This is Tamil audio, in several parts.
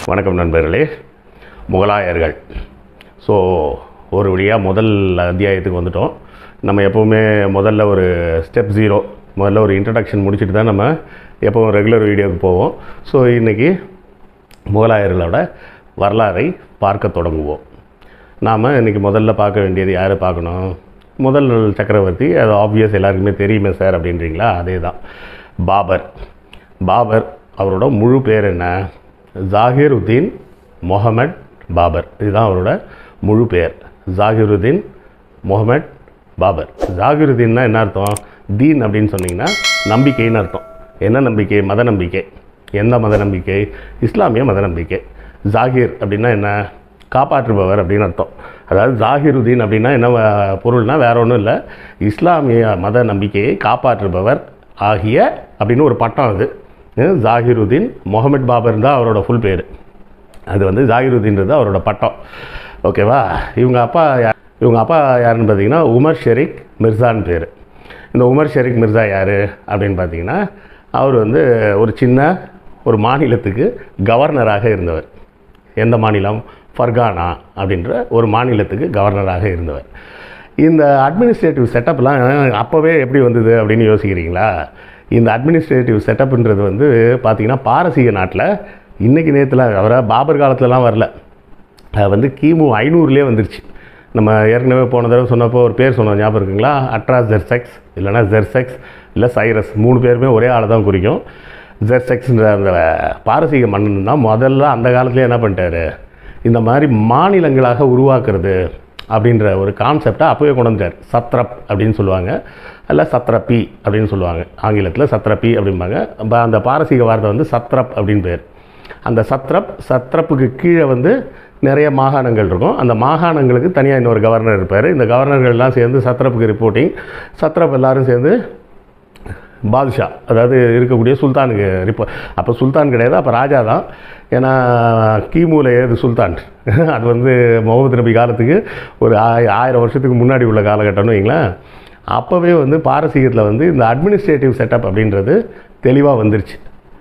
வணக்கம் நண்பர்களே முகலாயர்கள் ஸோ ஒரு வழியாக முதல் அத்தியாயத்துக்கு வந்துட்டோம் நம்ம எப்போவுமே முதல்ல ஒரு ஸ்டெப் ஜீரோ முதல்ல ஒரு இன்ட்ரடக்ஷன் முடிச்சுட்டு தான் நம்ம எப்போவும் ரெகுலர் வீடியோவுக்கு போவோம் ஸோ இன்றைக்கி முகலாயர்களோட வரலாறை பார்க்க தொடங்குவோம் நாம் இன்றைக்கி முதல்ல பார்க்க வேண்டியது யாரை பார்க்கணும் முதல் சக்கரவர்த்தி அது ஆப்வியஸ் எல்லாருக்குமே தெரியுமே சார் அப்படின்றீங்களா அதே தான் பாபர் பாபர் அவரோட முழு பேர் என்ன ஜாகிருதீன் முகமட் பாபர் இதுதான் அவரோட முழு பேர் ஜாகிருதீன் முகமட் பாபர் ஜாகிருதீன்னா என்ன அர்த்தம் தீன் அப்படின்னு சொன்னீங்கன்னா நம்பிக்கைன்னு அர்த்தம் என்ன நம்பிக்கை மத நம்பிக்கை எந்த மத நம்பிக்கை இஸ்லாமிய மத நம்பிக்கை ஜாகிர் அப்படின்னா என்ன காப்பாற்றுபவர் அப்படின்னு அர்த்தம் அதாவது ஜாகிருதீன் அப்படின்னா என்ன வ- பொருள்னா வேற ஒன்றும் இல்லை இஸ்லாமிய மத நம்பிக்கையை காப்பாற்றுபவர் ஆகிய அப்படின்னு ஒரு பட்டம் அது அஹ் ஜாகிருதீன் முகமது பாபர் தான் அவரோட ஃபுல் பேர் அது வந்து ஜாகிருதீன்றது அவரோட பட்டம் ஓகேவா இவங்க அப்பா யா- இவங்க அப்பா யாருன்னு பார்த்தீங்கன்னா உமர் ஷெரீக் மிர்சான்னு பேர் இந்த உமர் ஷெரீக் மிர்சா யார் அப்படின்னு பார்த்தீங்கன்னா அவர் வந்து ஒரு சின்ன ஒரு மாநிலத்துக்கு கவர்னராக இருந்தவர் எந்த மாநிலம் ஃபர்கானா அப்படின்ற ஒரு மாநிலத்துக்கு கவர்னராக இருந்தவர் இந்த அட்மினிஸ்ட்ரேட்டிவ் செட்டப்லாம் அப்போவே எப்படி வந்தது அப்படின்னு யோசிக்கிறீங்களா இந்த அட்மினிஸ்ட்ரேட்டிவ் செட்டப்ன்றது வந்து பார்த்திங்கன்னா பாரசீக நாட்டில் இன்றைக்கி நேற்றுலாம் அவரை பாபர் காலத்துலலாம் வரல அது வந்து கிமு ஐநூறுலேயே வந்துருச்சு நம்ம ஏற்கனவே போன தடவை சொன்னப்போ ஒரு பேர் சொன்னோம் ஞாபகம் இருக்குங்களா அட்ரா ஜெர்செக்ஸ் இல்லைனா ஜெர்செக்ஸ் இல்லை சைரஸ் மூணு பேருமே ஒரே ஆளை தான் குறிக்கும் ஜெர்செக்ஸ்ன்ற அந்த பாரசீக மன்னன் தான் முதல்ல அந்த காலத்துலேயே என்ன பண்ணிட்டாரு இந்த மாதிரி மாநிலங்களாக உருவாக்குறது அப்படின்ற ஒரு கான்செப்டை அப்போவே கொண்டு வந்துட்டார் சத்ரப் அப்படின்னு சொல்லுவாங்க அல்ல சத்ரப்பி அப்படின்னு சொல்லுவாங்க ஆங்கிலத்தில் சத்ரப்பி அப்படிம்பாங்க அப்ப அந்த பாரசீக வார்த்தை வந்து சத்ரப் அப்படின்னு பேர் அந்த சத்ரப் சத்ரப்புக்கு கீழே வந்து நிறைய மாகாணங்கள் இருக்கும் அந்த மாகாணங்களுக்கு தனியாக இன்னொரு கவர்னர் இருப்பார் இந்த கவர்னர்கள்லாம் சேர்ந்து சத்ரப்புக்கு ரிப்போர்ட்டிங் சத்ரப் எல்லாரும் சேர்ந்து பாதுஷா அதாவது இருக்கக்கூடிய சுல்தானுக்கு ரிப்போ அப்போ சுல்தான் கிடையாது அப்போ ராஜா தான் ஏன்னா கிமுல ஏது சுல்தான் அது வந்து முகமது நபி காலத்துக்கு ஒரு ஆய ஆயிரம் வருஷத்துக்கு முன்னாடி உள்ள காலகட்டம்னு வைங்களேன் அப்போவே வந்து பாரசீகத்தில் வந்து இந்த அட்மினிஸ்ட்ரேட்டிவ் செட்டப் அப்படின்றது தெளிவாக வந்துருச்சு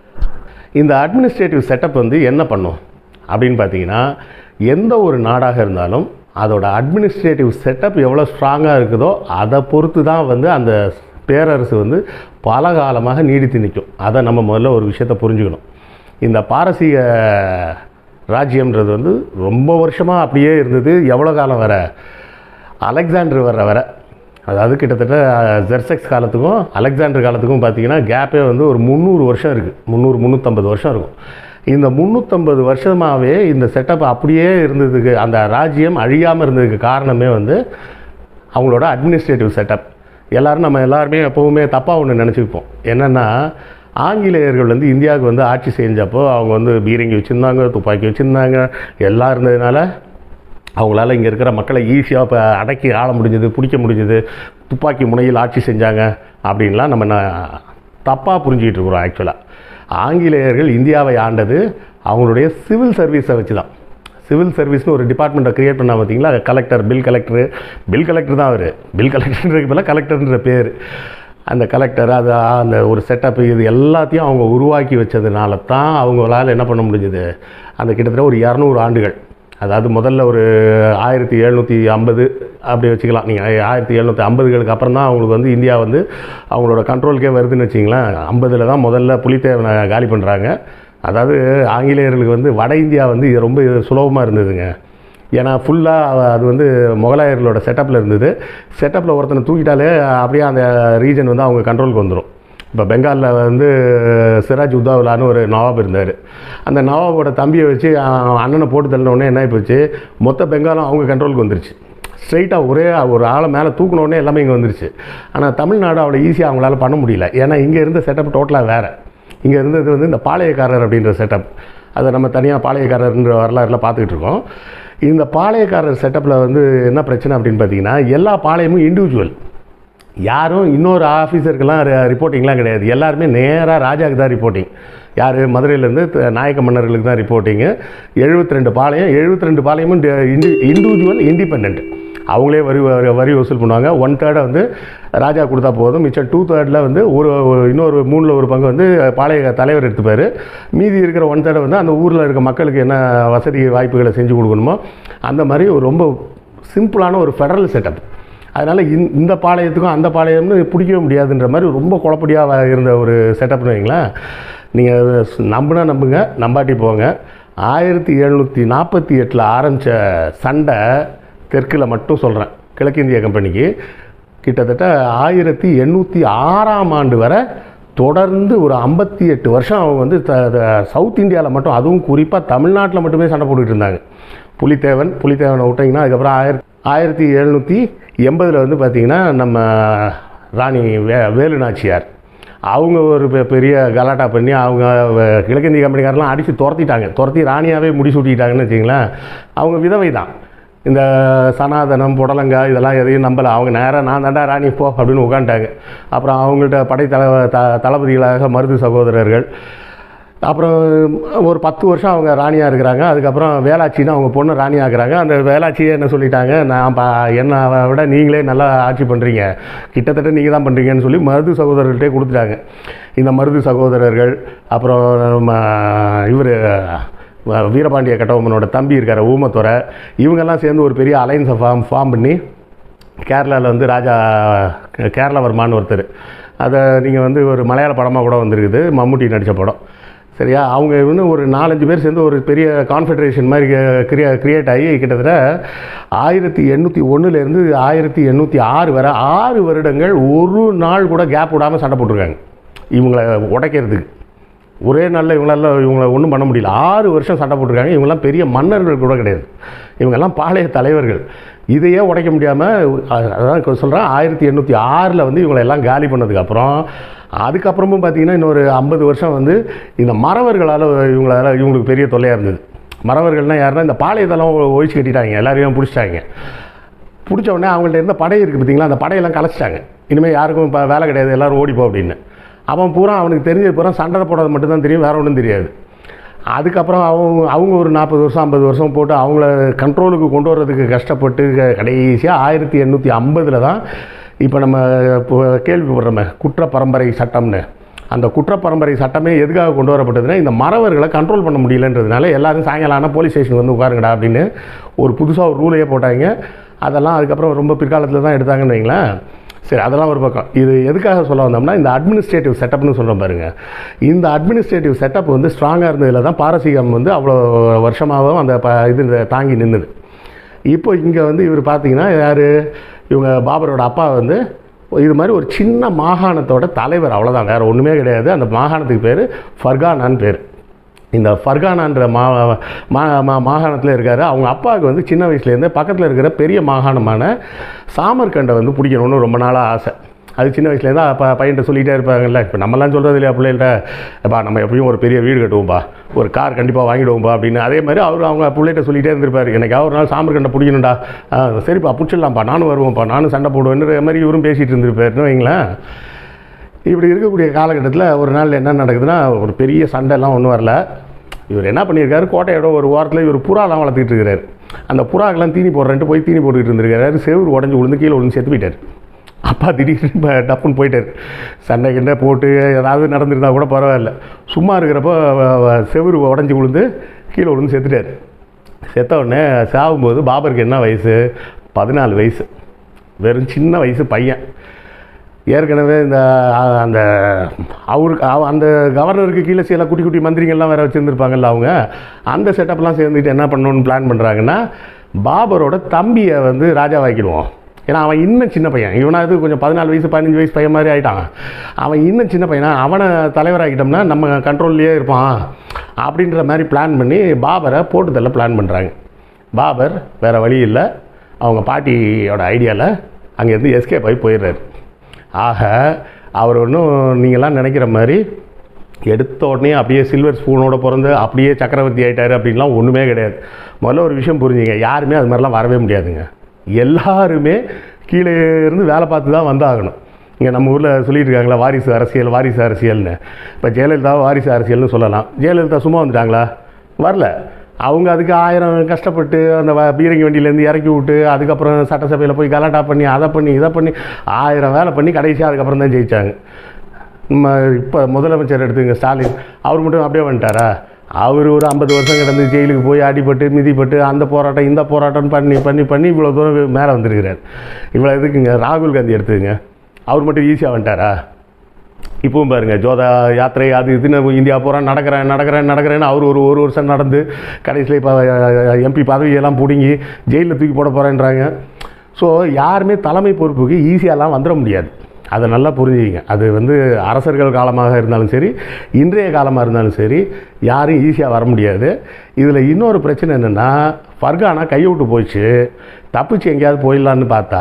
இந்த அட்மினிஸ்ட்ரேட்டிவ் செட்டப் வந்து என்ன பண்ணும் அப்படின்னு பார்த்தீங்கன்னா எந்த ஒரு நாடாக இருந்தாலும் அதோட அட்மினிஸ்ட்ரேட்டிவ் செட்டப் எவ்வளோ ஸ்ட்ராங்காக இருக்குதோ அதை பொறுத்து தான் வந்து அந்த பேரரசு வந்து பல காலமாக நீடித்து நிற்கும் அதை நம்ம முதல்ல ஒரு விஷயத்தை புரிஞ்சுக்கணும் இந்த பாரசீக ராஜ்யம்ன்றது வந்து ரொம்ப வருஷமாக அப்படியே இருந்தது எவ்வளோ காலம் வர அலெக்சாண்டர் வர்ற வர அதாவது கிட்டத்தட்ட ஜெர்செக்ஸ் காலத்துக்கும் அலெக்சாண்டர் காலத்துக்கும் பார்த்தீங்கன்னா கேப்பே வந்து ஒரு முந்நூறு வருஷம் இருக்குது முந்நூறு முந்நூற்றம்பது வருஷம் இருக்கும் இந்த முந்நூற்றம்பது வருஷமாகவே இந்த செட்டப் அப்படியே இருந்ததுக்கு அந்த ராஜ்யம் அழியாமல் இருந்ததுக்கு காரணமே வந்து அவங்களோட அட்மினிஸ்ட்ரேட்டிவ் செட்டப் எல்லாரும் நம்ம எல்லாருமே எப்போவுமே தப்பாக ஒன்று நினச்சிப்போம் என்னென்னா ஆங்கிலேயர்கள் வந்து இந்தியாவுக்கு வந்து ஆட்சி செஞ்சப்போ அவங்க வந்து பீரங்கி வச்சுருந்தாங்க துப்பாக்கி வச்சுருந்தாங்க எல்லாம் இருந்ததுனால அவங்களால இங்கே இருக்கிற மக்களை ஈஸியாக இப்போ அடக்கி ஆள முடிஞ்சது பிடிக்க முடிஞ்சது துப்பாக்கி முனையில் ஆட்சி செஞ்சாங்க அப்படின்லாம் நம்ம ந- தப்பாக புரிஞ்சுக்கிட்டு இருக்கிறோம் ஆக்சுவலாக ஆங்கிலேயர்கள் இந்தியாவை ஆண்டது அவங்களுடைய சிவில் சர்வீஸை வச்சு தான் சிவில் சர்வீஸ்னு ஒரு டிபார்ட்மெண்ட்டை கிரியேட் பண்ணா பார்த்தீங்களா collector bill collector bill collector தான் அவர் பில் கலெக்டருக்கு பதிலாக கலெக்டர்ன்ற பேர் அந்த கலெக்டர் அது அந்த ஒரு செட்டப் இது எல்லாத்தையும் அவங்க உருவாக்கி வச்சதுனால தான் அவங்களால என்ன பண்ண முடிஞ்சது அந்த கிட்டத்தட்ட ஒரு இரநூறு ஆண்டுகள் அதாவது முதல்ல ஒரு ஆயிரத்தி எழுநூற்றி ஐம்பது அப்படி வச்சுக்கலாம் நீங்கள் ஆயிரத்தி எழுநூற்றி ஐம்பதுகளுக்கு அப்புறம் தான் அவங்களுக்கு வந்து இந்தியா வந்து அவங்களோட கண்ட்ரோலுக்கே வருதுன்னு வச்சிங்களேன் ஐம்பதில் தான் முதல்ல புலித்தேவனை காலி பண்ணுறாங்க அதாவது ஆங்கிலேயர்களுக்கு வந்து வட இந்தியா வந்து இது ரொம்ப சுலபமாக இருந்ததுங்க ஏன்னா ஃபுல்லாக அது வந்து முகலாயர்களோட செட்டப்பில் இருந்தது செட்டப்பில் ஒருத்தனை தூக்கிட்டாலே அப்படியே அந்த ரீஜன் வந்து அவங்க கண்ட்ரோலுக்கு வந்துடும் இப்போ பெங்காலில் வந்து சிராஜ் உத்தாவுலான்னு ஒரு நவாப் இருந்தார் அந்த நவாபோட தம்பியை வச்சு அவன் அண்ணனை போட்டு தள்ளின உடனே என்ன போச்சு மொத்த பெங்காலும் அவங்க கண்ட்ரோலுக்கு வந்துருச்சு ஸ்ட்ரைட்டாக ஒரே ஒரு ஆளை மேலே தூக்குன உடனே எல்லாமே இங்கே வந்துருச்சு ஆனால் தமிழ்நாடு அவ்வளோ ஈஸியாக அவங்களால பண்ண முடியல ஏன்னா இங்கே இருந்த செட்டப் டோட்டலாக வேறு இங்கே இருந்தது வந்து இந்த பாளையக்காரர் அப்படின்ற செட்டப் அதை நம்ம தனியாக பாளையக்காரர்ன்ற வரலாறுல பார்த்துக்கிட்டு இருக்கோம் இந்த பாளையக்காரர் செட்டப்பில் வந்து என்ன பிரச்சனை அப்படின்னு பார்த்தீங்கன்னா எல்லா பாளையமும் இண்டிவிஜுவல் யாரும் இன்னொரு ஆஃபீஸருக்கெல்லாம் ரிப்போர்ட்டிங்லாம் கிடையாது எல்லாருமே நேராக ராஜாவுக்கு தான் ரிப்போர்ட்டிங் யார் மதுரையிலேருந்து நாயக்க மன்னர்களுக்கு தான் ரிப்போர்ட்டிங்கு எழுபத்தி ரெண்டு பாளையம் எழுபத்தி ரெண்டு பாளையமும் இண்டி இண்டிவிஜுவல் இண்டிபெண்ட் அவங்களே வரி வரி- வரி வசூல் பண்ணுவாங்க ஒன் தேர்டை வந்து ராஜா கொடுத்தா போதும் மிச்சம் டூ தேர்டில் வந்து ஒரு ஒரு- இன்னொரு மூணில் ஒரு பங்கு வந்து பாளைய தலைவர் எடுத்துப்பார் மீதி இருக்கிற ஒன் தேர்டை வந்து அந்த ஊரில் இருக்க மக்களுக்கு என்ன வசதி வாய்ப்புகளை செஞ்சு கொடுக்கணுமோ அந்த மாதிரி ஒரு ரொம்ப சிம்பிளான ஒரு ஃபெடரல் செட்டப் அதனால் இந் இந்த பாளையத்துக்கும் அந்த பாளையம்னு பிடிக்கவே முடியாதுன்ற மாதிரி ரொம்ப குழப்படியாக இருந்த ஒரு செட்டப்னு வைங்களேன் நீங்கள் நம்புனா நம்புங்க நம்பாட்டி போங்க ஆயிரத்தி எழுநூற்றி நாற்பத்தி எட்டில் ஆரம்பித்த சண்டை தெற்கில் மட்டும் சொல்கிறேன் கிழக்கிந்திய கம்பெனிக்கு கிட்டத்தட்ட ஆயிரத்தி எண்ணூற்றி ஆறாம் ஆண்டு வரை தொடர்ந்து ஒரு ஐம்பத்தி எட்டு வருஷம் அவங்க வந்து த த- சவுத் இந்தியாவில் மட்டும் அதுவும் குறிப்பாக தமிழ்நாட்டில் மட்டுமே சண்டை போட்டுக்கிட்டு இருந்தாங்க புலித்தேவன் புலித்தேவனை விட்டிங்கன்னா அதுக்கப்புறம் ஆயிரத்தி ஆயிரத்தி எழுநூற்றி எண்பதில் வந்து பார்த்திங்கன்னா நம்ம ராணி வே வேலு நாச்சியார் அவங்க ஒரு பெ- பெரிய கலாட்டா பண்ணி அவங்க வ- கிழக்கிந்திய கம்பெனிக்காரெல்லாம் அடித்து துரத்திட்டாங்க துரத்தி ராணியாகவே முடிசூட்டிட்டாங்கன்னு வச்சிங்களேன் அவங்க விதவை தான் இந்த சனாதனம் புடலங்கா இதெல்லாம் எதையும் நம்பலை அவங்க நேராக நான் தாண்டா ராணி போ அப்படின்னு உட்காந்துட்டாங்க அப்புறம் அவங்கள்ட்ட படை தள த தளபதிகளாக மருது சகோதரர்கள் அப்புறம் ஒரு பத்து வருஷம் அவங்க ராணியாக இருக்கிறாங்க அதுக்கப்புறம் வேலாட்சின்னு அவங்க பொண்ணு ராணியாக இருக்கிறாங்க அந்த வேலாட்சியே என்ன சொல்லிட்டாங்க நான் பா என்னை விட நீங்களே நல்லா ஆட்சி பண்ணுறீங்க கிட்டத்தட்ட நீங்கள் தான் பண்ணுறீங்கன்னு சொல்லி மருது சகோதரர்கள்ட்டே கொடுத்துட்டாங்க இந்த மருது சகோதரர்கள் அப்புறம் நம்ம இவர் வீரபாண்டிய கட்டபொம்மனோட தம்பி இருக்கார் ஊமத்துறை இவங்கெல்லாம் சேர்ந்து ஒரு பெரிய அலைன்ஸை ஃபார்ம் ஃபார்ம் பண்ணி கேரளாவில் வந்து ராஜா கே- கேரளவர்மான்னு ஒருத்தர் அதை நீங்கள் வந்து ஒரு மலையாள படமாக கூட வந்திருக்குது மம்முட்டி நடித்த படம் சரியா அவங்க இன்னும் ஒரு நாலஞ்சு பேர் சேர்ந்து ஒரு பெரிய கான்ஃபெடரேஷன் மாதிரி கிரியா கிரியேட் ஆகி கிட்டத்தட்ட ஆயிரத்தி எண்ணூற்றி ஒன்றுலேருந்து ஆயிரத்தி எண்ணூற்றி ஆறு வரை ஆறு வருடங்கள் ஒரு நாள் கூட கேப் விடாமல் சண்டை போட்டிருக்காங்க இவங்களை உடைக்கிறதுக்கு ஒரே நாளில் இவங்களால இவங்களை ஒன்றும் பண்ண முடியல ஆறு வருஷம் சண்டை போட்டிருக்காங்க இவங்கெல்லாம் பெரிய மன்னர்கள் கூட கிடையாது இவங்கெல்லாம் பாளைய தலைவர்கள் இதையே உடைக்க முடியாமல் அதான் சொல்கிறேன் ஆயிரத்தி எண்ணூற்றி ஆறில் வந்து இவங்களை எல்லாம் காலி பண்ணதுக்கப்புறம் அதுக்கப்புறமும் பார்த்தீங்கன்னா இன்னொரு ஐம்பது வருஷம் வந்து இந்த மறவர்களால் இவங்களால இவங்களுக்கு பெரிய தொல்லையாக இருந்தது மறவர்கள்னால் யாருன்னா இந்த பாளையத்தெல்லாம் ஒழிச்சு கட்டிட்டாங்க எல்லாரையும் பிடிச்சிட்டாங்க பிடிச்ச உடனே அவங்கள்ட்ட இருந்த படை இருக்குது பார்த்தீங்களா அந்த படையெல்லாம் கலைச்சிட்டாங்க இனிமேல் யாருக்கும் இப்போ வேலை கிடையாது எல்லாரும் ஓடிப்போ அப்படின்னு அவன் பூரா அவனுக்கு தெரிஞ்சது பூரா சண்டை போடுறது மட்டும்தான் தெரியும் வேற ஒன்றும் தெரியாது அதுக்கப்புறம் அவங்க அவங்க ஒரு நாற்பது வருஷம் ஐம்பது வருஷம் போட்டு அவங்கள கண்ட்ரோலுக்கு கொண்டு வர்றதுக்கு கஷ்டப்பட்டு க- கடைசியாக ஆயிரத்தி எண்ணூற்றி ஐம்பதில் தான் இப்போ நம்ம இப்போ கேள்விப்படுறோமே குற்ற பரம்பரை சட்டம்னு அந்த குற்ற பரம்பரை சட்டமே எதுக்காக கொண்டு வரப்பட்டதுன்னா இந்த மறவர்களை கண்ட்ரோல் பண்ண முடியலன்றதுனால எல்லாரும் சாயங்காலம் ஆனால் போலீஸ் ஸ்டேஷன் வந்து உட்காருங்கடா அப்படின்னு ஒரு புதுசாக ஒரு ரூலையே போட்டாங்க அதெல்லாம் அதுக்கப்புறம் ரொம்ப பிற்காலத்தில் தான் எடுத்தாங்கன்னு வைங்களேன் சரி அதெல்லாம் ஒரு பக்கம் இது எதுக்காக சொல்ல வந்தோம்னா இந்த அட்மினிஸ்ட்ரேட்டிவ் செட்டப்னு சொல்கிறோம் பாருங்க இந்த அட்மினிஸ்ட்ரேட்டிவ் செட்டப் வந்து ஸ்ட்ராங்காக இருந்ததில் தான் பாரசீகம் வந்து அவ்வளோ வருஷமாகவும் அந்த ப இது தாங்கி நின்றுது இப்போ இங்கே வந்து இவர் பார்த்தீங்கன்னா யார் இவங்க பாபரோட அப்பா வந்து இது மாதிரி ஒரு சின்ன மாகாணத்தோட தலைவர் அவ்வளோதான் வேறு ஒன்றுமே கிடையாது அந்த மாகாணத்துக்கு பேர் ஃபர்கானான்னு பேர் இந்த ஃபர்கானான்ற மா மா மா மாகாணத்தில் இருக்கார் அவங்க அப்பாவுக்கு வந்து சின்ன வயசுலேருந்தே பக்கத்தில் இருக்கிற பெரிய மாகாணமான சாமர்கண்டை வந்து பிடிக்கணும்னு ரொம்ப நாளாக ஆசை அது சின்ன வயசுலேருந்து அப்போ பையன்ட்ட சொல்லிகிட்டே இருப்பாங்கல்ல இப்போ நம்மலாம் சொல்கிறது இல்லையா பிள்ளைகள்ட்ட எப்பா நம்ம எப்பயும் ஒரு பெரிய வீடு கட்டுவோம்ப்பா ஒரு கார் கண்டிப்பாக வாங்கிடுவோம்ப்பா அப்படின்னு அதே மாதிரி அவர் அவங்க பிள்ளைகிட்ட சொல்லிகிட்டே இருந்திருப்பார் எனக்கு ஒரு நாள் சாமர்கண்டை பிடிக்கணும்டா ஆ, சரிப்பா பிடிச்சிடலாம்ப்பா நானும் வருவேன்ப்பா நானும் சண்டை போடுவேன்ற மாதிரி இவரும் பேசிகிட்டு இருந்திருப்பாருன்னு வைங்களேன் இப்படி இருக்கக்கூடிய காலகட்டத்தில் ஒரு நாள் என்ன நடக்குதுன்னா ஒரு பெரிய சண்டைலாம் ஒன்றும் வரல இவர் என்ன பண்ணியிருக்காரு கோட்டையோட ஒரு ஓரத்தில் இவர் புறாலாம் வளர்த்துக்கிட்டு இருக்கிறாரு அந்த புறாக்கெல்லாம் தீனி போடுறேன்ட்டு போய் தீனி போட்டுக்கிட்டு இருந்திருக்காரு செவுரு உடஞ்சி விழுந்து கீழே விழுந்து செத்து போயிட்டார் அப்பா திடீர்னு இப்போ டப்புன்னு போயிட்டார் சண்டை கிண்டை போட்டு ஏதாவது நடந்திருந்தா கூட பரவாயில்ல சும்மா இருக்கிறப்போ வ- வ- செவுரு உடஞ்சி விழுந்து கீழே விழுந்து செத்துட்டார் செத்த உடனே சாகும்போது பாபருக்கு என்ன வயசு பதினாலு வயசு வெறும் சின்ன வயசு பையன் ஏற்கனவே இந்த அ- அந்த அவருக்கு அவ- அந்த கவர்னருக்கு கீழே சில குட்டி குட்டி மந்திரிகள்லாம் வேறு வச்சுருந்துருப்பாங்கல்ல அவங்க அந்த செட்டப்லாம் சேர்ந்துட்டு என்ன பண்ணணும்னு பிளான் பண்ணுறாங்கன்னா பாபரோட தம்பியை வந்து ராஜாவாக்கிடுவோம் ஏன்னா அவன் இன்னும் சின்ன பையன் இவனாவது கொஞ்சம் பதினாலு வயசு பதினஞ்சு வயசு பையன் மாதிரி ஆகிட்டான் அவன் இன்னும் சின்ன பையனா அவனை தலைவராக்கிட்டோம்னா நம்ம கண்ட்ரோல்லையே இருப்பான் அப்படின்ற மாதிரி பிளான் பண்ணி பாபரை போட்டு தள்ள பிளான் பண்ணுறாங்க பாபர் வேறு வழி இல்லை அவங்க பாட்டியோட ஐடியாவில் அங்கேருந்து எஸ்கேப் ஆகி போயிடுறாரு ஆக அவர் ஒன்றும் நீங்கள்லாம் நினைக்கிற மாதிரி எடுத்த உடனே அப்படியே சில்வர் ஸ்பூனோட பிறந்து அப்படியே சக்கரவர்த்தி ஆயிட்டாரு அப்படின்லாம் ஒன்றுமே கிடையாது முதல்ல ஒரு விஷயம் புரிஞ்சுங்க யாருமே அது மாதிரிலாம் வரவே முடியாதுங்க எல்லாருமே கீழே இருந்து வேலை பார்த்து தான் வந்தாகணும் இங்கே நம்ம ஊரில் சொல்லிட்டு இருக்காங்களா வாரிசு அரசியல் வாரிசு அரசியல்னு இப்போ ஜெயலலிதா வாரிசு அரசியல்னு சொல்லலாம் ஜெயலலிதா சும்மா வந்துட்டாங்களா வரல அவங்க அதுக்கு ஆயிரம் கஷ்டப்பட்டு அந்த வ- பீரங்கி வண்டியிலேருந்து இறக்கி விட்டு அதுக்கப்புறம் சட்டசபையில் போய் கலாட்டா பண்ணி அதை பண்ணி இதை பண்ணி ஆயிரம் வேலை பண்ணி கடைசியாக அதுக்கப்புறம் தான் ஜெயித்தாங்க நம்ம இப்போ முதலமைச்சர் எடுத்துங்க ஸ்டாலின் அவர் மட்டும் அப்படியே வந்துட்டாரா அவர் ஒரு ஐம்பது வருஷம் கிடந்து ஜெயிலுக்கு போய் அடிபட்டு மிதிப்பட்டு அந்த போராட்டம் இந்த போராட்டம் பண்ணி பண்ணி பண்ணி இவ்வளோ தூரம் மேலே வந்திருக்கிறார் இவ்வளோ எதுக்குங்க ராகுல் காந்தி எடுத்துங்க அவர் மட்டும் ஈஸியாக வந்துட்டாரா இப்பவும் பாருங்க ஜோதா யாத்திரை அது இதுன்னு இந்தியா பூரா நடக்கிறேன் நடக்கிறேன் நடக்கிறேன்னு அவர் ஒரு ஒரு வருஷம் நடந்து கடைசியில் இப்போ எம்பி பதவியெல்லாம் பிடுங்கி ஜெயிலில் தூக்கி போட போகிறேன்றாங்க ஸோ யாருமே தலைமை பொறுப்புக்கு ஈஸியாலாம் வந்துட முடியாது அதை நல்லா புரிஞ்சுக்கிங்க அது வந்து அரசர்கள் காலமாக இருந்தாலும் சரி இன்றைய காலமாக இருந்தாலும் சரி யாரும் ஈஸியாக வர முடியாது இதில் இன்னொரு பிரச்சனை என்னென்னா ஃபர்கானா கையை விட்டு போயிடுச்சு தப்பிச்சு எங்கேயாவது போயிடலான்னு பார்த்தா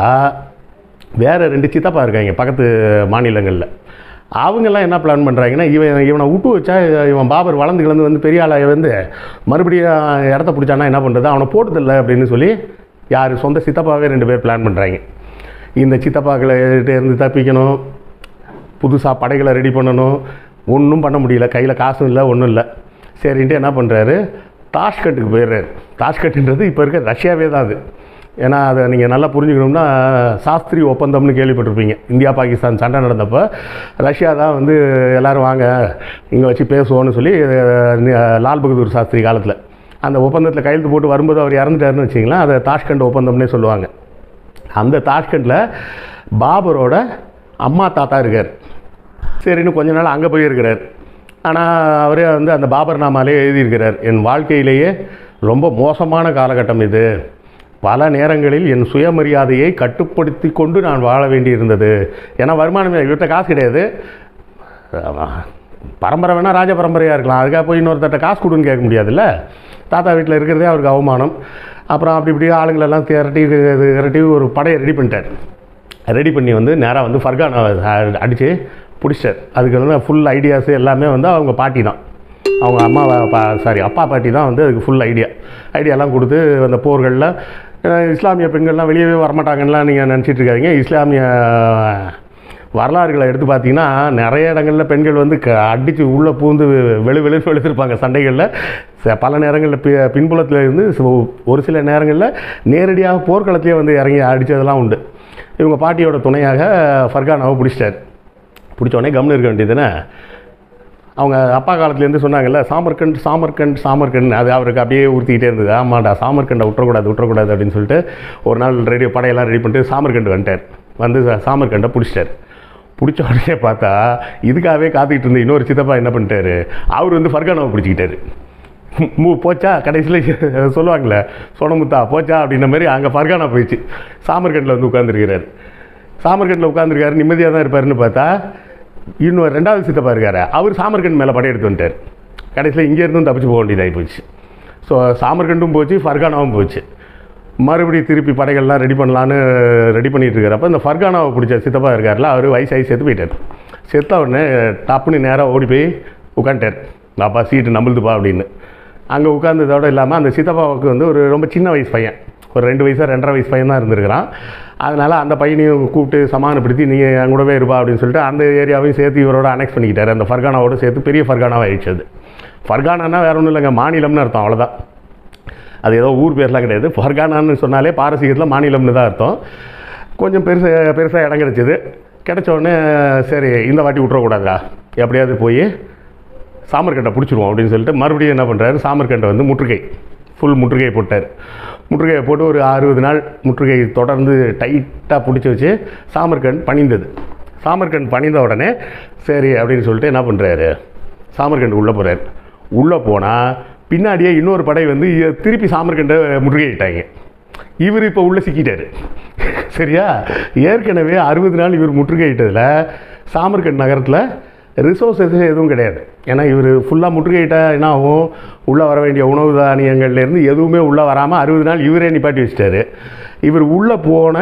வேறு ரெண்டு சித்தப்பா இருக்காங்க பக்கத்து மாநிலங்களில் அவங்கெல்லாம் என்ன பிளான் பண்ணுறாங்கன்னா இவன் இவனை விட்டு வச்சா இவன் பாபர் வளர்ந்து கிளந்து வந்து பெரிய ஆளாக வந்து மறுபடியும் இடத்த பிடிச்சானா என்ன பண்ணுறது அவனை போட்டதில்லை அப்படின்னு சொல்லி யார் சொந்த சித்தப்பாவே ரெண்டு பேர் பிளான் பண்ணுறாங்க இந்த சித்தப்பாக்களை இருந்து தப்பிக்கணும் புதுசாக படைகளை ரெடி பண்ணணும் ஒன்றும் பண்ண முடியல கையில் காசும் இல்லை ஒன்றும் இல்லை சரின்ட்டு என்ன பண்ணுறாரு தாஷ்கட்டுக்கு போயிடுறாரு தாஷ்கட்டுன்றது இப்போ இருக்க ரஷ்யாவே தான் அது ஏன்னா அதை நீங்கள் நல்லா புரிஞ்சுக்கணும்னா சாஸ்திரி ஒப்பந்தம்னு கேள்விப்பட்டிருப்பீங்க இந்தியா பாகிஸ்தான் சண்டை நடந்தப்போ ரஷ்யா தான் வந்து எல்லோரும் வாங்க இங்கே வச்சு பேசுவோன்னு சொல்லி அஹ், நி- லால் பகதூர் சாஸ்திரி காலத்தில் அந்த ஒப்பந்தத்தில் கையெழுத்து போட்டு வரும்போது அவர் இறந்துட்டாருன்னு வச்சிங்களேன் அதை தாஷ்கண்ட் ஒப்பந்தம்னே சொல்லுவாங்க அந்த தாஷ்கண்டில் பாபரோட அம்மா தாத்தா இருக்கார் சரின்னு கொஞ்ச நாள் அங்கே போயிருக்கிறார் ஆனால் அவரே வந்து அந்த பாபர் நாமாலே எழுதியிருக்கிறார் என் வாழ்க்கையிலேயே ரொம்ப மோசமான காலகட்டம் இது பல நேரங்களில் என் சுயமரியாதையை கட்டுப்படுத்தி கொண்டு நான் வாழ வேண்டியிருந்தது ஏன்னா வருமானமே இவர்கிட்ட காசு கிடையாது ஆமா. பரம்பரை வேணால் ராஜ பரம்பரையாக இருக்கலாம் அதுக்காக போய் இன்னொருத்தட்ட காசு கொடுன்னு கேட்க முடியாதுல்ல தாத்தா வீட்டில் இருக்கிறதே அவருக்கு அவமானம் அப்புறம் அப்படி இப்படி ஆளுங்களெல்லாம் திரட்டி திரட்டி ஒரு படையை ரெடி பண்ணிட்டார் ரெடி பண்ணி வந்து நேராக வந்து ஃபர்கானை அடித்து பிடிச்சிட்டார் அதுக்கு வந்து ஃபுல் ஐடியாஸ் எல்லாமே வந்து அவங்க பாட்டி தான் அவங்க அம்மா பா சாரி அப்பா பாட்டி தான் வந்து அதுக்கு ஃபுல் ஐடியா ஐடியாலாம் கொடுத்து அந்த போர்களில் அஹ், இஸ்லாமிய பெண்கள்லாம் வெளியவே வரமாட்டாங்கன்னுலாம் நீங்கள் நினச்சிட்டு இருக்காதீங்க இஸ்லாமிய வரலாறுகளை எடுத்து பார்த்தீங்கன்னா நிறைய இடங்களில் பெண்கள் வந்து க அடித்து உள்ளே பூந்து வெளு வெளுன்னு வெளுத்திருப்பாங்க சண்டைகளில் ச- பல நேரங்களில் பி பின்புலத்தில் இருந்து சு- ஒரு சில நேரங்களில் நேரடியாக போர்க்களத்திலே வந்து இறங்கி அடித்ததெல்லாம் உண்டு இவங்க பாட்டியோட துணையாக ஃபர்கானாவை பிடிச்சிட்டார் பிடிச்ச உடனே கம்னு இருக்க வேண்டியதுன்னு அவங்க அப்பா காலத்துலேருந்து சொன்னாங்கல்ல சாமர்கண்ட் சாமர்கண்ட் சாமர்கண்ட் அது அவருக்கு அப்படியே உறுத்திக்கிட்டே இருந்தது ஆமாடா சாமர்கண்டை விட்டுறக்கூடாது விட்டுறக்கூடாது அப்படின்னு சொல்லிட்டு ஒரு நாள் ரெடி படையெல்லாம் ரெடி பண்ணிட்டு சாமர்கண்ட் வந்துட்டார் வந்து சா- சாமர்கண்டை பிடிச்சிட்டார் பிடிச்ச உடனே பார்த்தா இதுக்காகவே காத்துக்கிட்டு இருந்த இன்னொரு சித்தப்பா என்ன பண்ணிட்டாரு அவர் வந்து ஃபர்கானாவை பிடிச்சிக்கிட்டாரு மூ போச்சா கடைசியில் சொல்லுவாங்களே சோனமுத்தா போச்சா அப்படின்ற மாதிரி அங்கே ஃபர்கானா போயிடுச்சு சாமர்கண்டில் வந்து உட்காந்துருக்கிறாரு சாமர்கண்டில் உட்காந்துருக்காரு நிம்மதியாக தான் இருப்பாருன்னு பார்த்தா இன்னும் ரெண்டாவது சித்தப்பா இருக்காரு அவர் சாமர்கண்ட் மேலே படையெடுத்து வந்துட்டார் கடைசியில் இங்கேருந்தும் தப்பிச்சு போக வேண்டியதாகி போச்சு ஸோ சாமர்கண்டும் போச்சு ஃபர்கானாவும் போச்சு மறுபடியும் திருப்பி படைகள்லாம் ரெடி பண்ணலான்னு ரெடி பண்ணிட்டு இருக்கிறப்ப இந்த ஃபர்கானாவை பிடிச்ச சித்தப்பா இருக்கார்ல அவர் வயசாகி செத்து போயிட்டார் செத்த உடனே டப்புன்னு நேராக ஓடி போய் உட்காந்துட்டார் பாப்பா சீட்டு நம்பளுதுப்பா அப்படின்னு அங்கே உட்காந்ததோடு இல்லாமல் அந்த சித்தப்பாவுக்கு வந்து ஒரு ரொம்ப சின்ன வயசு பையன் ஒரு ரெண்டு வயசா ரெண்டரை வயசு பையன் தான் இருந்திருக்கிறான் அதனால் அந்த பையனையும் கூப்பிட்டு சமாதானப்படுத்தி நீங்கள் என் கூடவே இருப்பா அப்படின்னு சொல்லிட்டு அந்த ஏரியாவையும் சேர்த்து இவரோட அனெக்ஸ் பண்ணிக்கிட்டாரு அந்த ஃபர்கானாவோட சேர்த்து பெரிய ஃபர்கானாவை ஆயிடுச்சு அது ஃபர்கானானா வேற ஒன்றும் இல்லைங்க மாநிலம்னு அர்த்தம் அவ்வளோதான் அது ஏதோ ஊர் பேர்லாம் கிடையாது ஃபர்கானான்னு சொன்னாலே பாரசீகத்தில் மாநிலம்னு தான் அர்த்தம் கொஞ்சம் பெருசு பெருசாக இடம் கிடச்சிது கிடைச்ச உடனே சரி இந்த வாட்டி விட்றக்கூடாதா எப்படியாவது போய் சாமர்கண்டை பிடிச்சிருவோம் அப்படின்னு சொல்லிட்டு மறுபடியும் என்ன பண்ணுறாரு சாமர்கண்டை வந்து முற்றுகை ஃபுல் முற்றுகை போட்டார் முற்றுகையை போட்டு ஒரு அறுபது நாள் முற்றுகை தொடர்ந்து டைட்டாக பிடிச்சி வச்சு சாமர்கண்ட் பணிந்தது சாமர்கண்ட் பணிந்த உடனே சரி அப்படின்னு சொல்லிட்டு என்ன பண்ணுறாரு சாமர்கண்ட் உள்ளே போகிறார் உள்ளே போனால் பின்னாடியே இன்னொரு படை வந்து இ- திருப்பி சாமர்கண்டை முற்றுகையிட்டாங்க இவர் இப்போ உள்ளே சிக்கிட்டாரு சரியா ஏற்கனவே அறுபது நாள் இவர் முற்றுகையிட்டதில் சாமர்கண்ட் நகரத்தில் ரிசோர்ஸஸ் எதுவும் கிடையாது ஏன்னா இவர் ஃபுல்லாக முற்றுகையிட்டா என்ன ஆகும் உள்ளே வர வேண்டிய உணவு தானியங்கள்லேருந்து எதுவுமே உள்ளே வராமல் அறுபது நாள் இவரே நிப்பாட்டி வச்சிட்டாரு இவர் உள்ளே போன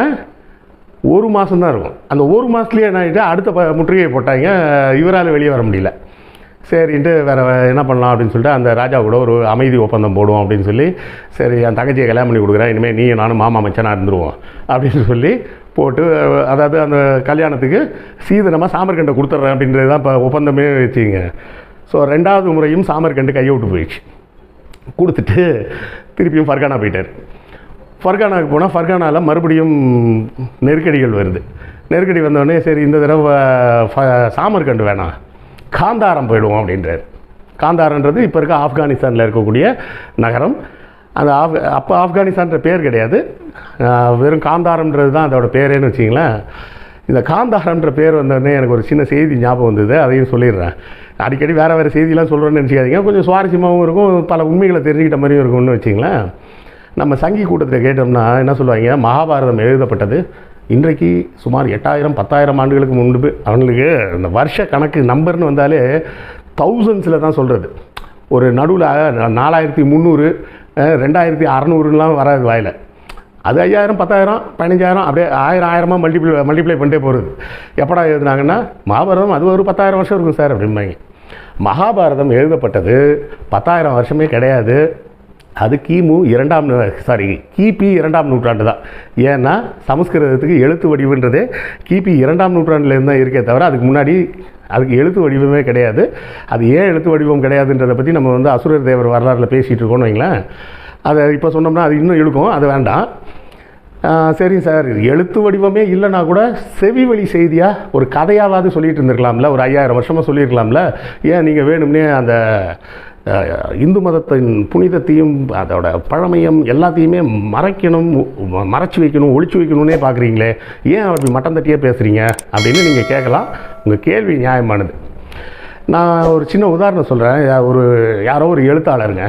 ஒரு மாதம் தான் இருக்கும் அந்த ஒரு மாதத்துலேயே என்ன ஆகிட்டு அடுத்த ப- முற்றுகையை போட்டாங்க இவரால் வெளியே வர முடியல சரின்ட்டு வேறு என்ன பண்ணலாம் அப்படின்னு சொல்லிட்டு அந்த ராஜா கூட ஒரு அமைதி ஒப்பந்தம் போடுவோம் அப்படின்னு சொல்லி சரி என் தங்கச்சியை கல்யாணம் பண்ணி கொடுக்குறேன் இனிமேல் நீ நானும் மாமா மச்சானா இருந்துருவோம் அப்படின்னு சொல்லி போட்டு அதாவது அந்த கல்யாணத்துக்கு சீதனமாக சாமர்கண்டை கொடுத்துட்றேன் அப்படின்றது தான் இப்போ ஒப்பந்தமே வச்சுங்க ஸோ ரெண்டாவது முறையும் சாமர்கண்டு கையை விட்டு போயிடுச்சு கொடுத்துட்டு திருப்பியும் ஃபர்கானா போயிட்டார் ஃபர்கானாவுக்கு போனால் ஃபர்கானாவில் மறுபடியும் நெருக்கடிகள் வருது நெருக்கடி வந்தோடனே சரி இந்த தடவை ஃப- சாமர்கண்டு வேணாம் காந்தாரம் போயிடுவோம் அப்படின்றார் காந்தாரன்றது இப்போ இருக்க ஆப்கானிஸ்தானில் இருக்கக்கூடிய நகரம் அந்த ஆப் அப்போ ஆப்கானிஸ்தான்ற பேர் கிடையாது ஆஹ் வெறும் காந்தாரம்ன்றது தான் அதோட பேரேன்னு வச்சிங்களேன் இந்த காந்தாரம்ன்ற பேர் வந்தோடனே எனக்கு ஒரு சின்ன செய்தி ஞாபகம் வந்தது அதையும் சொல்லிடுறேன் அடிக்கடி வேறு வேறு செய்திலாம் சொல்கிறேன்னு நினச்சிக்காதீங்க கொஞ்சம் சுவாரஸ்யமாகவும் இருக்கும் பல உண்மைகளை தெரிஞ்சுக்கிட்ட மாதிரியும் இருக்கும்னு வச்சிங்களேன் நம்ம சங்கி கூட்டத்தில் கேட்டோம்னா என்ன சொல்லுவாங்க மகாபாரதம் எழுதப்பட்டது இன்றைக்கு சுமார் எட்டாயிரம் பத்தாயிரம் ஆண்டுகளுக்கு முன்பு அவங்களுக்கு இந்த வருஷ கணக்கு நம்பர்னு வந்தாலே தௌசண்ட்ஸில் தான் சொல்கிறது ஒரு நடுவில் நாலாயிரத்தி முந்நூறு ரெண்டாயிரத்தி அறநூறுலாம் வராது வாயில் அது ஐயாயிரம் பத்தாயிரம் பதினஞ்சாயிரம் அப்படியே ஆயிரம் ஆயிரமாக மல்டிப்ளை மல்டிப்ளை பண்ணிட்டே போகிறது எப்படா எழுதுனாங்கன்னா மகாபாரதம் அது ஒரு பத்தாயிரம் வருஷம் இருக்கும் சார் அப்படிம்பாங்க மகாபாரதம் எழுதப்பட்டது பத்தாயிரம் வருஷமே கிடையாது அது கிமு இரண்டாம் சாரி கிபி இரண்டாம் நூற்றாண்டு தான் ஏன்னா சமஸ்கிருதத்துக்கு எழுத்து வடிவுன்றதே கிபி இரண்டாம் நூற்றாண்டுலேருந்து தான் இருக்கே தவிர அதுக்கு முன்னாடி அதுக்கு எழுத்து வடிவமே கிடையாது அது ஏன் எழுத்து வடிவம் கிடையாதுன்றதை பற்றி நம்ம வந்து அசுரர் தேவர் வரலாறுல பேசிகிட்டு இருக்கோம்னு வைங்களேன் அதை இப்போ சொன்னோம்னா அது இன்னும் இழுக்கும் அது வேண்டாம் ஆ, சரி சார் இது எழுத்து வடிவமே இல்லைனா கூட செவி வழி செய்தியாக ஒரு கதையாவது சொல்லிட்டு இருந்திருக்கலாம்ல ஒரு ஐயாயிரம் வருஷமாக சொல்லியிருக்கலாம்ல ஏன் நீங்கள் வேணும்னே அந்த ஆ, இந்து மதத்தின் புனிதத்தையும் அதோட பழமையும் எல்லாத்தையுமே மறைக்கணும் ம- மறைச்சு வைக்கணும் ஒளிச்சு வைக்கணும்னே பார்க்குறீங்களே ஏன் அப்படி மட்டம் தட்டியே பேசுகிறீங்க அப்படின்னு நீங்கள் கேட்கலாம் உங்கள் கேள்வி நியாயமானது நான் ஒரு சின்ன உதாரணம் சொல்கிறேன் ஒரு யாரோ ஒரு எழுத்தாளருங்க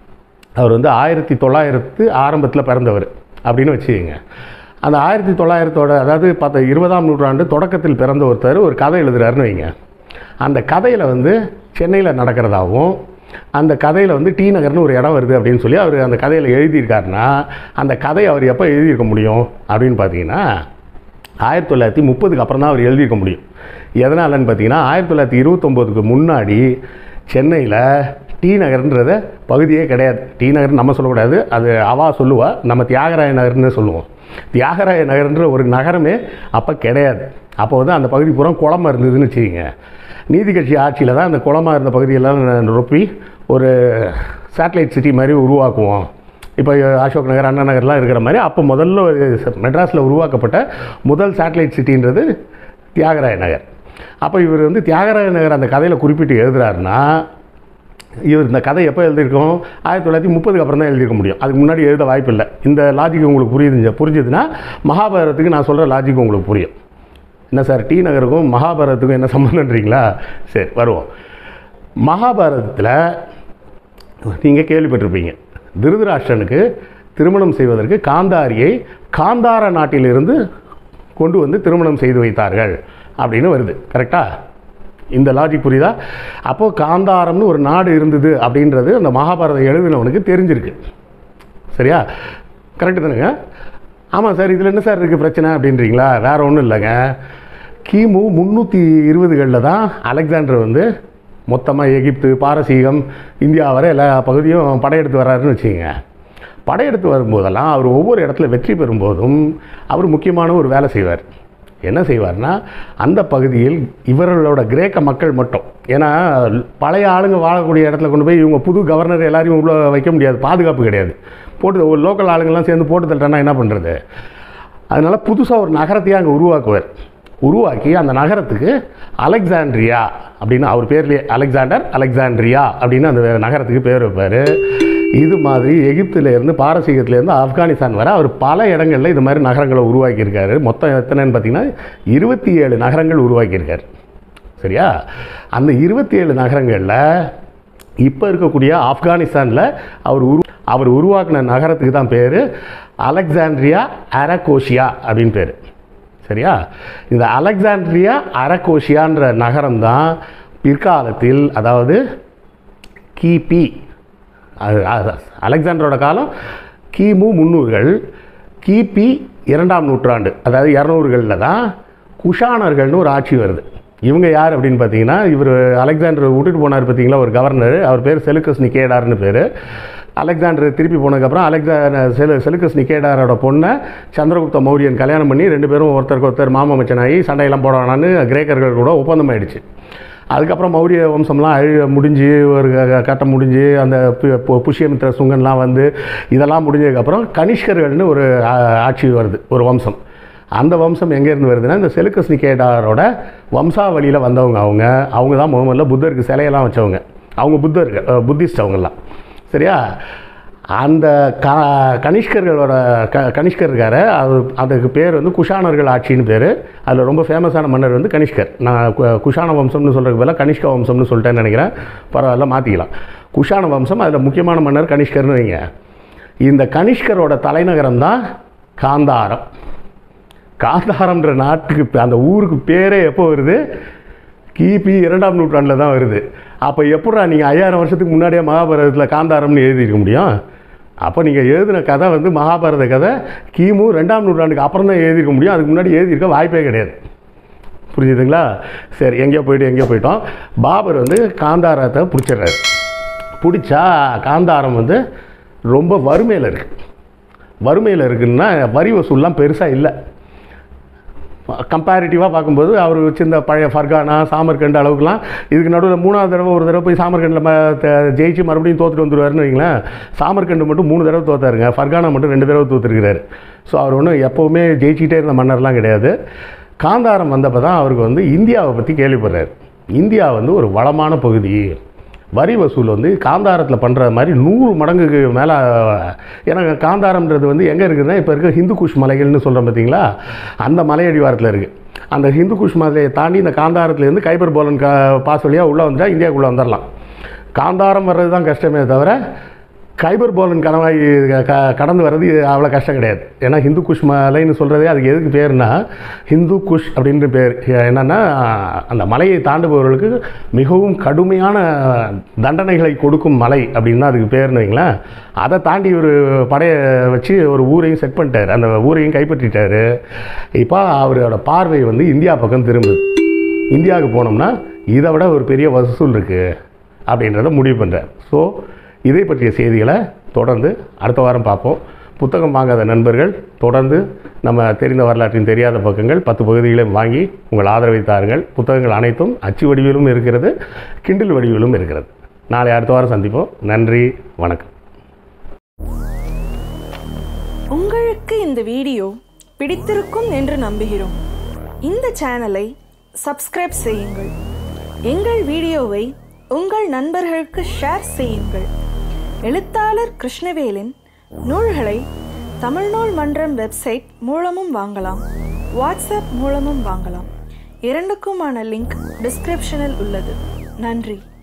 அவர் வந்து ஆயிரத்தி தொள்ளாயிரத்து ஆரம்பத்தில் பிறந்தவர் அப்படின்னு வச்சுக்கோங்க அந்த ஆயிரத்தி தொள்ளாயிரத்தோட அதாவது பத்த இருபதாம் நூற்றாண்டு தொடக்கத்தில் பிறந்த ஒருத்தர் ஒரு கதை எழுதுறாருன்னு வைங்க அந்த கதையில் வந்து சென்னையில் நடக்கிறதாவும் அந்த கதையில் வந்து டி நகர்னு ஒரு இடம் வருது அப்படின்னு சொல்லி அவர் அந்த கதையில் எழுதியிருக்காருன்னா அந்த கதையை அவர் எப்போ எழுதியிருக்க முடியும் அப்படின்னு பார்த்தீங்கன்னா ஆயிரத்தி தொள்ளாயிரத்தி முப்பதுக்கு அப்புறம் தான் அவர் எழுதியிருக்க முடியும் எதனாலன்னு பார்த்தீங்கன்னா ஆயிரத்தி தொள்ளாயிரத்தி இருபத்தொம்போதுக்கு முன்னாடி சென்னையில் டி நகர்ன்றத பகுதியே கிடையாது டி நகர் நம்ம சொல்லக்கூடாது அது அவா சொல்லுவா நம்ம தியாகராய நகர்னு சொல்லுவோம் தியாகராய நகர்ன்ற ஒரு நகரமே அப்போ கிடையாது அப்போ வந்து அந்த பகுதி பூரா குளமா இருந்ததுன்னு வச்சுக்கோங்க நீதி கட்சி ஆட்சியில் தான் அந்த குளமா இருந்த பகுதியெல்லாம் ரொப்பி ஒரு சேட்டலைட் சிட்டி மாதிரி உருவாக்குவோம் இப்போ அசோக் நகர் அண்ணா நகர்லாம் இருக்கிற மாதிரி அப்போ முதல்ல மெட்ராஸில் உருவாக்கப்பட்ட முதல் சேட்டலைட் சிட்டின்றது தியாகராய நகர் அப்போ இவர் வந்து தியாகராய நகர் அந்த கதையில் குறிப்பிட்டு எழுதுறாருன்னா இவர் இந்த கதை எப்போ எழுதியிருக்கோம் ஆயிரத்தி தொள்ளாயிரத்தி முப்பதுக்கு அப்புறம் தான் எழுதியிருக்க முடியும் அதுக்கு முன்னாடி எழுத வாய்ப்பு இல்லை இந்த லாஜிக் உங்களுக்கு புரியுது புரிஞ்சுதுன்னா மகாபாரதத்துக்கு நான் சொல்கிற லாஜிக் உங்களுக்கு புரியும் என்ன சார் டி நகருக்கும் மகாபாரதத்துக்கும் என்ன சம்மந்தன்றீங்களா சரி வருவோம் மகாபாரதத்தில் நீங்கள் கேள்விப்பட்டிருப்பீங்க திருதராஷ்டிரனுக்கு திருமணம் செய்வதற்கு காந்தாரியை காந்தார நாட்டிலிருந்து கொண்டு வந்து திருமணம் செய்து வைத்தார்கள் அப்படின்னு வருது கரெக்டாக இந்த லாஜிக் புரியுதா அப்போது காந்தாரம்னு ஒரு நாடு இருந்தது அப்படின்றது அந்த மகாபாரதம் எழுதினவனுக்கு தெரிஞ்சிருக்கு சரியா கரெக்டு தானுங்க ஆமாம் சார் இதில் என்ன சார் இருக்குது பிரச்சனை அப்படின்றீங்களா வேற ஒன்றும் இல்லைங்க கிமு முந்நூற்றி இருபதுகளில் தான் அலெக்சாண்டர் வந்து மொத்தமாக எகிப்து பாரசீகம் இந்தியா வரை எல்லா பகுதியும் படையெடுத்து வர்றாருன்னு வச்சுக்கோங்க படையெடுத்து வரும்போதெல்லாம் அவர் ஒவ்வொரு இடத்துல வெற்றி பெறும்போதும் அவர் முக்கியமான ஒரு வேலை செய்வார் என்ன செய்வார்னா அந்த பகுதியில் இவர்களோட கிரேக்க மக்கள் மட்டும் ஏன்னா பழைய ஆளுங்க வாழக்கூடிய இடத்துல கொண்டு போய் இவங்க புது கவர்னர் எல்லாரையும் உள்ள வைக்க முடியாது பாதுகாப்பு கிடையாது போட்டு ஒரு லோக்கல் ஆளுங்கெல்லாம் சேர்ந்து போட்டு தள்ளிட்டேன்னா என்ன பண்ணுறது அதனால் புதுசாக ஒரு நகரத்தையே அங்கே உருவாக்குவார் உருவாக்கி அந்த நகரத்துக்கு அலெக்சாண்ட்ரியா அப்படின்னு அவர் பேர்லேயே அலெக்சாண்டர் அலெக்சாண்ட்ரியா அப்படின்னு அந்த நகரத்துக்கு பேர் வைப்பார் இது மாதிரி எகிப்துல இருந்து பாரசீகத்துலேருந்து ஆப்கானிஸ்தான் வரை அவர் பல இடங்களில் இது மாதிரி நகரங்களை உருவாக்கியிருக்காரு மொத்தம் எத்தனைன்னு பார்த்தீங்கன்னா இருபத்தி ஏழு நகரங்கள் உருவாக்கியிருக்காரு சரியா அந்த இருபத்தி ஏழு நகரங்களில் இப்போ இருக்கக்கூடிய ஆப்கானிஸ்தானில் அவர் உரு அவர் உருவாக்கின நகரத்துக்கு தான் பேர் அலெக்சாண்ட்ரியா அரகோஷியா அப்படின்னு பேர் சரியா இந்த அலெக்சாண்ட்ரியா அரகோஷியான்ற நகரம் தான் பிற்காலத்தில் அதாவது கிபி அது அது- அலெக்சாண்டரோட காலம் கிமு முந்நூறுகள் கிபி இரண்டாம் நூற்றாண்டு அதாவது இரநூறுகளில் தான் குஷானர்கள்னு ஒரு ஆட்சி வருது இவங்க யார் அப்படின்னு பார்த்தீங்கன்னா இவர் அலெக்சாண்டர் விட்டுட்டு போனார் பார்த்தீங்களா ஒரு கவர்னர் அவர் பேர் செலுக்கஸ் நிக்கேடார்னு பேர் அலெக்சாண்டர் திருப்பி போனதுக்கப்புறம் அலெக்சா செலு செலுக்கஸ் நிக்கேடாரோட பொண்ணை சந்திரகுப்த மௌரியன் கல்யாணம் பண்ணி ரெண்டு பேரும் ஒருத்தருக்கு ஒருத்தர் மாமா மச்சனாகி சண்டையெல்லாம் போட வேணான்னு கிரேக்கர்கள் கூட ஒப்பந்தம் ஆயிடுச்சு அதுக்கப்புறம் மௌரிய வம்சம்லாம் அழி முடிஞ்சு ஒரு க- கட்டம் முடிஞ்சு அந்த பு- பு- புஷ்யமித்திர சுங்கன்லாம் வந்து இதெல்லாம் முடிஞ்சதுக்கப்புறம் கனிஷ்கர்கள்னு ஒரு ஆ- ஆட்சி வருது ஒரு வம்சம் அந்த வம்சம் எங்கேருந்து வருதுன்னா இந்த செலுக்கஸ் நிகேடாரோட வம்சாவளியில் வந்தவங்க அவங்க அவங்க தான் முதல்ல புத்தருக்கு சிலையெல்லாம் வச்சவங்க அவங்க புத்தர்கள் அஹ், புத்திஸ்ட் அவங்கெல்லாம் சரியா அந்த க கனிஷ்கர்களோட க கனிஷ்கர் இருக்காரு அது அதுக்கு பேர் வந்து குஷானர்கள் ஆட்சின்னு பேர் அதில் ரொம்ப ஃபேமஸான மன்னர் வந்து கனிஷ்கர் நான் கு- குஷான வம்சம்னு சொல்கிறதுக்கு பதிலாக கனிஷ்க வம்சம்னு சொல்லிட்டேன்னு நினைக்கிறேன் பரவாயில்ல மாற்றிக்கலாம் குஷான வம்சம் அதில் முக்கியமான மன்னர் கனிஷ்கர்னு வைங்க இந்த கனிஷ்கரோட தலைநகரம் தான் காந்தாரம் காந்தாரம்ன்ற நாட்டுக்கு பே- அந்த ஊருக்கு பேரே எப்போ வருது கிபி இரண்டாம் நூற்றாண்டில் தான் வருது அப்போ எப்படா நீங்கள் ஐயாயிரம் வருஷத்துக்கு முன்னாடியே மகாபாரதத்தில் காந்தாரம்னு எழுதியிருக்க முடியும் அப்போ நீங்கள் எழுதின கதை வந்து மகாபாரத கதை கிமு ரெண்டாம் நூற்றாண்டுக்கு அப்புறம் தான் எழுதியிருக்க முடியும் அதுக்கு முன்னாடி எழுதியிருக்க வாய்ப்பே கிடையாது புரிஞ்சுதுங்களா சரி எங்கேயோ போயிட்டு எங்கேயோ போயிட்டோம் பாபர் வந்து காந்தாரத்தை பிடிச்சிடுறாரு பிடிச்சா காந்தாரம் வந்து ரொம்ப வறுமையில் இருக்குது வறுமையில் இருக்குன்னா வரி வசூல்லாம் பெருசாக இல்லை கம்பேரிட்டிவாக பார்க்கும்போது அவர் வச்சிருந்த பழைய ஃபர்கானா சாமர்கண்ட் அளவுக்குலாம் இதுக்கு நடுவில் மூணாவது தடவை ஒரு தடவை போய் சாமர்கண்டில் ம த- ஜெயிச்சு மறுபடியும் தோத்துட்டு வந்துருவாருன்னு வைங்களேன் சாமர்கண்டு மட்டும் மூணு தடவை தோத்தாருங்க ஃபர்கானா மட்டும் ரெண்டு தடவை தோத்துருக்கிறாரு ஸோ அவர் ஒன்றும் எப்போவுமே ஜெயிச்சிக்கிட்டே இருந்த மன்னர்லாம் கிடையாது காந்தாரம் வந்தப்போ தான் அவருக்கு வந்து இந்தியாவை பற்றி கேள்விப்படுறாரு இந்தியா வந்து ஒரு வளமான பகுதி வரி வசூல் வந்து காந்தாரத்தில் பண்ணுற மாதிரி நூறு மடங்குக்கு மேலே ஏன்னா காந்தாரம்ன்றது வந்து எங்கே இருக்குதுன்னா இப்போ இருக்க ஹிந்து குஷ் மலைகள்னு சொல்கிறோம் பார்த்தீங்களா அந்த மலையடிவாரத்தில் இருக்குது அந்த ஹிந்து குஷ் மலையை தாண்டி இந்த காந்தாரத்துலேருந்து கைபர் போலன் கா பாஸ் வழியாக உள்ளே வந்துட்டா இந்தியாவுக்குள்ளே வந்துடலாம் காந்தாரம் வர்றது தான் கஷ்டமே தவிர கைபர் போலன் கணவாய் க கடந்து வர்றது அவ்வளோ கஷ்டம் கிடையாது ஏன்னா ஹிந்து குஷ் மலைன்னு சொல்கிறதே அதுக்கு எதுக்கு பேர்னா ஹிந்து குஷ் அப்படின்ற பேர் என்னென்னா அந்த மலையை தாண்டுபவர்களுக்கு மிகவும் கடுமையான தண்டனைகளை கொடுக்கும் மலை அப்படின்னு தான் அதுக்கு பேர்னு வைங்களேன் அதை தாண்டி ஒரு படையை வச்சு ஒரு ஊரையும் செட் பண்ணிட்டார் அந்த ஊரையும் கைப்பற்றிட்டாரு இப்போ அவரோட பார்வை வந்து இந்தியா பக்கம் திரும்புது இந்தியாவுக்கு போனோம்னா இதை விட ஒரு பெரிய வசூல் இருக்குது அப்படின்றத முடிவு பண்ணுறார் ஸோ இதை பற்றிய செய்திகளை தொடர்ந்து அடுத்த வாரம் பார்ப்போம் புத்தகம் வாங்காத நண்பர்கள் தொடர்ந்து நம்ம தெரிந்த வரலாற்றின் தெரியாத பக்கங்கள் பத்து பகுதிகளையும் வாங்கி உங்கள் ஆதரவை தாருங்கள் புத்தகங்கள் அனைத்தும் அச்சு வடிவிலும் இருக்கிறது கிண்டில் வடிவிலும் இருக்கிறது நாளை அடுத்த வாரம் சந்திப்போம் நன்றி வணக்கம் உங்களுக்கு இந்த வீடியோ பிடித்திருக்கும் என்று நம்புகிறோம் இந்த சேனலை சப்ஸ்கிரைப் செய்யுங்கள் எங்கள் வீடியோவை உங்கள் நண்பர்களுக்கு ஷேர் செய்யுங்கள் எழுத்தாளர் கிருஷ்ணவேலின் நூல்களை தமிழ்நூல் மன்றம் வெப்சைட் மூலமும் வாங்கலாம் வாட்ஸ்அப் மூலமும் வாங்கலாம் இரண்டுக்குமான லிங்க் டிஸ்கிரிப்ஷனில் உள்ளது நன்றி